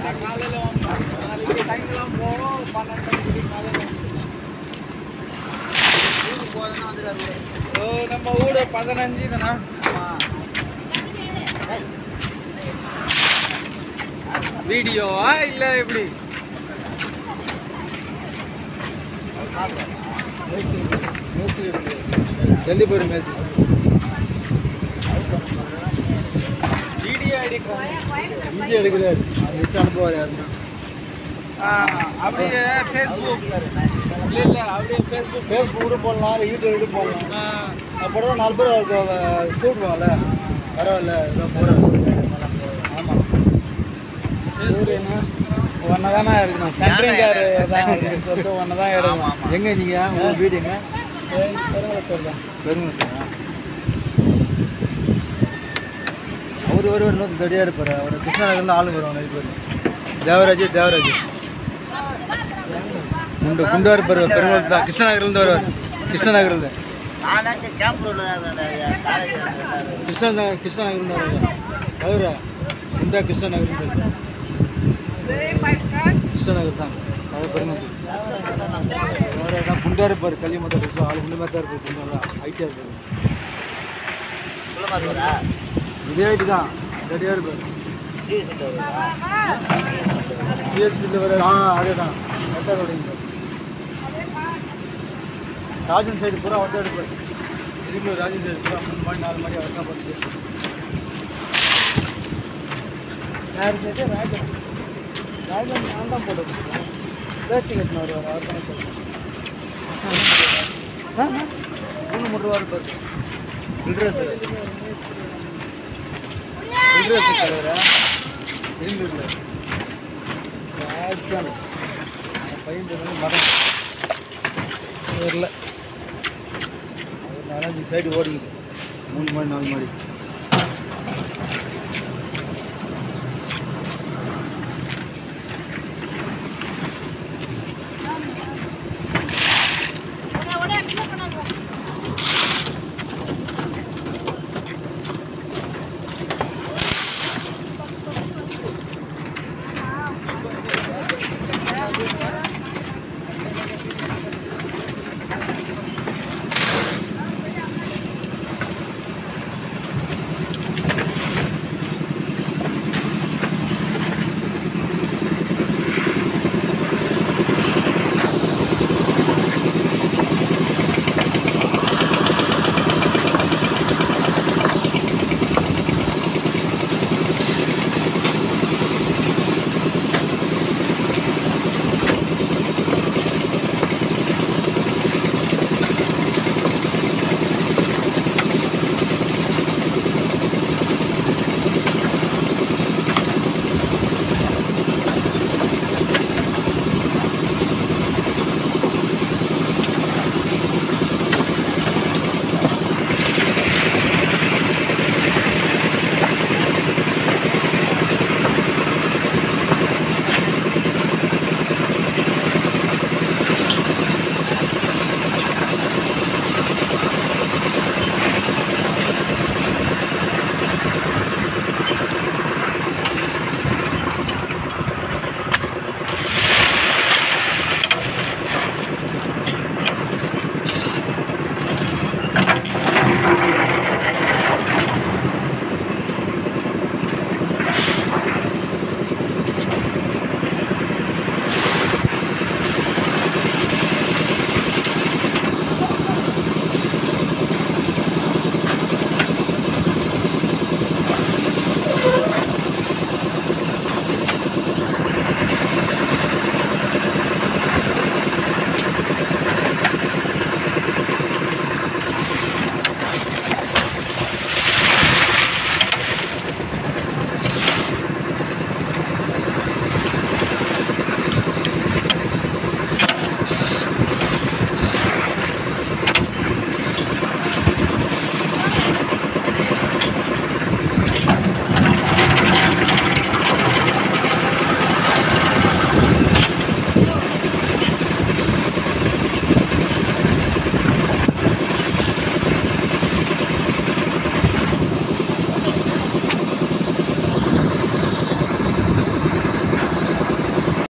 காலையில் வாங்க நாளைக்கு சாயங்காலம் போவோம் பன்னெண்டு மணிக்கு காலையில் போதுன்னா வந்துருக்காரு ஓ நம்ம ஊடு பதினஞ்சு தானே வீடியோவா இல்லை எப்படி ஜல்லி போயிரு மேட்ச் வீடியோ எடுக்கிறோம் வீடியோ எடுக்கிறாரு விட்டு அனுப்புவார் யாருன்னா ஆ, அப்படியே ஃபேஸ்புக் இல்லை இல்லை அப்படியே ஃபேஸ்புக் ஃபேஸ்புக் கூட போடலாம் யூடியூப் கூட போடலாம் ஆ, அப்போ தான் நாலு பேர் அவருக்கு கூப்பிடுவாங்கல்ல பரவாயில்ல இதான் போகிறேன் ஆமாம் சூரியனா ஒன்று தானே எடுக்கணும் சென்ட்ரிங் கார் தான் அப்படின்னு சொல்லிட்டு ஒன்று தான் எடுக்கணும் எங்கே நீங்கள் உங்கள் வீடுங்க பெருங்குளத்தூர் தான் பெருங்குளத்தா அவர் ஒரு ஒரு நூற்றி தடியாக இருப்பார் அவர் கிருஷ்ணநகர்லேருந்து ஆளுங்க வருவாங்க நிறைய பேர் தேவராஜ் தேவராஜ் குண்டு குண்டா இருப்பார் பெருங்குளத்து தான் கிருஷ்ணநகர்லேருந்து வருவார் கிருஷ்ணநகர்லேருந்து கிருஷ்ணநகர் கிருஷ்ணநகர்லேருந்து வருவார் தவிர குண்டா கிருஷ்ணநகர்லேருந்து கிருஷ்ணநகர் தான் அவர் பெருங்குளத்து அவர் தான் குண்டா இருப்பார் கல்வி மட்டும் இருக்கும் ஆள் குண்டு மாதிரி தான் இருப்பார் குண்டெல்லாம் ஹைட்டாக இருப்பார் இதே ஹைட்டு தான் ரெடியாக இருப்பார் பிஎஸ்பியில் வர ஆ அதே தான் கரெக்டாக சொல்லுங்க ராஜன் சைடு பூரா அவர்தான் எடுப்பார் திரும்பி ராஜன் சைடு பூரா மூணு மணி நாலு மணி அவர் தான் பார்த்து யார் சைடு ராஜன் ராஜன் நான் தான் போட்டு வேஸ்டி கட்டின வருவார் அவர் தானே சொல்லுவேன் மூணு மூணு ரூபா இருப்பார் இன்ட்ரெஸ்ட் இன்ட்ரெஸ்ட் தலைவரா இருந்தூரில் ராஜன் பையன் பேர் வந்து மகன் தெரியல அவர் நாலஞ்சு சைடு ஓடிக்குது மூணு மணி நாலு மணி